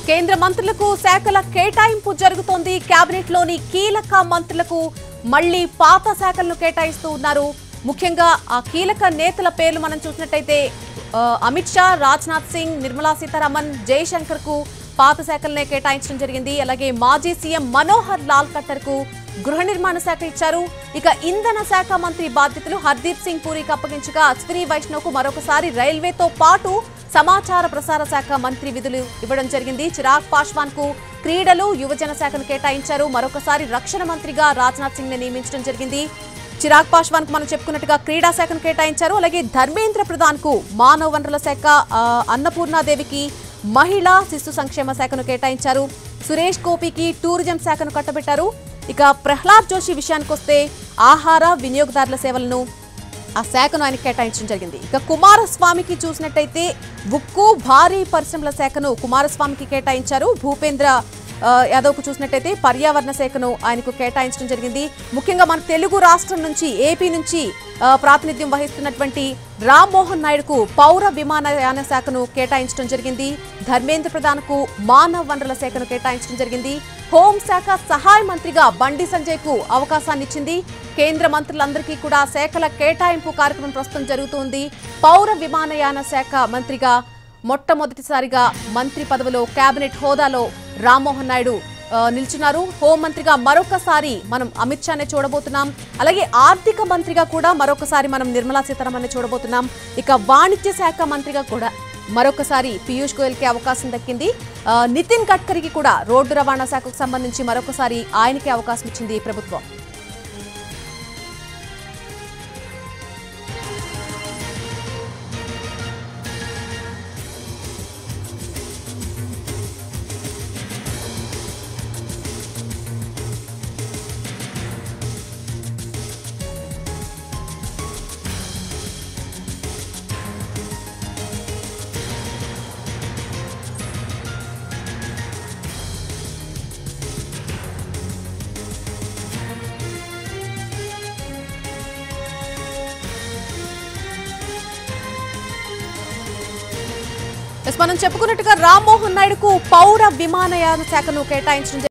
కేంద్ర మంత్రులకు శాఖల కేటాయింపు జరుగుతోంది కేబినెట్ లోని కీలక మంత్రులకు మళ్లీ పాత శాఖలను కేటాయిస్తూ ఉన్నారు ముఖ్యంగా ఆ కీలక నేతల పేర్లు మనం చూసినట్టయితే ఆ, అమిత్ షా రాజ్నాథ్ సింగ్ నిర్మలా సీతారామన్ జయశంకర్ కు పాత శాఖలనే కేటాయించడం జరిగింది అలాగే మాజీ సీఎం మనోహర్ లాల్ ఖట్టర్ కు గృహ నిర్మాణ శాఖ ఇచ్చారు ఇక ఇంధన శాఖ మంత్రి బాధ్యతలు హర్దీప్ సింగ్ పూరికి అప్పగించగా అశ్విని వైష్ణవ్ కు మరొకసారి రైల్వేతో పాటు సమాచార ప్రసార శాఖ మంత్రి విధులు ఇవ్వడం జరిగింది చిరాగ్ పాశ్వాన్ కు క్రీడలు యువజన శాఖను కేటాయించారు మరొకసారి రక్షణ మంత్రిగా రాజ్నాథ్ సింగ్ ని నియమించడం జరిగింది చిరాగ్ పాశ్వాన్ కు మనం చెప్పుకున్నట్టుగా క్రీడా శాఖను కేటాయించారు అలాగే ధర్మేంద్ర ప్రధాన్ కు మానవ వనరుల శాఖ ఆ, అన్నపూర్ణాదేవికి మహిళా శిశు సంక్షేమ శాఖను కేటాయించారు సురేష్ గోపికి టూరిజం శాఖను కట్టబెట్టారు ఇక ప్రహ్లాద్ జోషి విషయానికి వస్తే ఆహార వినియోగదారుల సేవలను ఆ శాఖను ఆయన కేటాయించడం జరిగింది ఇక కుమారస్వామికి చూసినట్టయితే ఉక్కు భారీ పరిశ్రమల శాఖను కుమారస్వామికి కేటాయించారు భూపేంద్ర ఆ, యాదవ్కు చూసినట్టయితే పర్యావరణ శాఖను ఆయనకు కేటాయించడం జరిగింది ముఖ్యంగా మన తెలుగు రాష్ట్రం నుంచి ఏపీ నుంచి ఆ, ప్రాతినిధ్యం వహిస్తున్నటువంటి రామ్మోహన్ నాయుడుకు పౌర విమానయాన శాఖను కేటాయించడం జరిగింది ధర్మేంద్ర ప్రధాన్కు మానవ వనరుల శాఖను కేటాయించడం జరిగింది హోంశాఖ సహాయ మంత్రిగా బండి సంజయ్ కు అవకాశాన్ని ఇచ్చింది కేంద్ర మంత్రులందరికీ కూడా శాఖల కేటాయింపు కార్యక్రమం ప్రస్తుతం జరుగుతోంది పౌర విమానయాన శాఖ మంత్రిగా మొట్టమొదటిసారిగా మంత్రి పదవిలో కేబినెట్ హోదాలో రామ్మోహన్ నాయుడు ఆ, నిల్చున్నారు హోంమంత్రిగా మరొకసారి మనం అమిత్ షానే చూడబోతున్నాం అలాగే ఆర్థిక మంత్రిగా కూడా మరొకసారి మనం నిర్మలా సీతారామన్ చూడబోతున్నాం ఇక వాణిజ్య శాఖ మంత్రిగా కూడా మరొకసారి పీయూష్ గోయల్ కి అవకాశం దక్కింది ఆ, నితిన్ గడ్కరీకి కూడా రోడ్డు రవాణా శాఖకు సంబంధించి మరొకసారి ఆయనకి అవకాశం ఇచ్చింది ప్రభుత్వం ఎస్, మనం చెప్పుకున్నట్టుగా రామ్మోహన్ నాయుడుకు పౌర విమానయాన శాఖను కేటాయించడం